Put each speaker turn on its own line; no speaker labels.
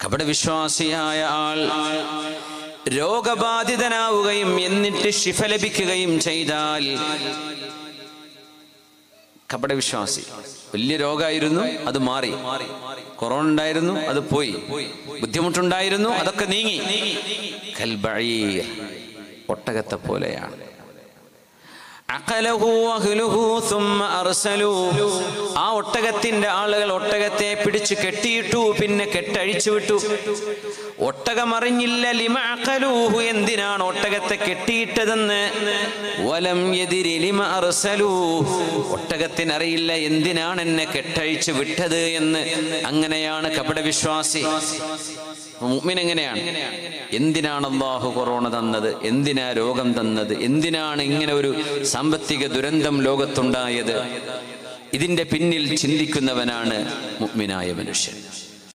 കപട വിശ്വാസിയായ ആൾ രോഗബാധിതനാവുകയും എന്നിട്ട് ശിഫ ലഭിക്കുകയും ചെയ്താൽ കപട വിശ്വാസി വലിയ രോഗമായിരുന്നു അത് മാറി കൊറോണ ഉണ്ടായിരുന്നു അത് പോയി ബുദ്ധിമുട്ടുണ്ടായിരുന്നു അതൊക്കെ നീങ്ങി കൽബഴീർ ഒട്ടകത്തെ പോലെയാണ് അഖലഹു അഹ്ലുഹു സുമ്മ അർസലൂ. ആ ഒട്ടകത്തിന്റെ ആളുകൾ ഒട്ടകത്തെ പിടിച്ചു കെട്ടിയിട്ടു പിന്നെ കെട്ടഴിച്ചു വിട്ടു ഒട്ടകം അറിഞ്ഞില്ല ലിമ അഖലൂഹു എന്തിനാണ് ഒട്ടകത്തെ കെട്ടിയിട്ടതെന്ന് വലം എതിരി ലിമ അർസലൂ ഒട്ടകത്തിന് അറിയില്ല എന്തിനാണ് എന്നെ കെട്ടഴിച്ചു വിട്ടത് എന്ന് അങ്ങനെയാണ് കപട വിശ്വാസി മുഅ്മിൻ എങ്ങനെയാണ് എന്തിനാണ് അള്ളാഹു കൊറോണ തന്നത് എന്തിനാ രോഗം തന്നത് എന്തിനാണ് ഇങ്ങനെ ഒരു സാമ്പത്തിക ദുരന്തം ലോകത്തുണ്ടായത് ഇതിന്റെ പിന്നിൽ ചിന്തിക്കുന്നവനാണ് മുഅ്മിനായ മനുഷ്യൻ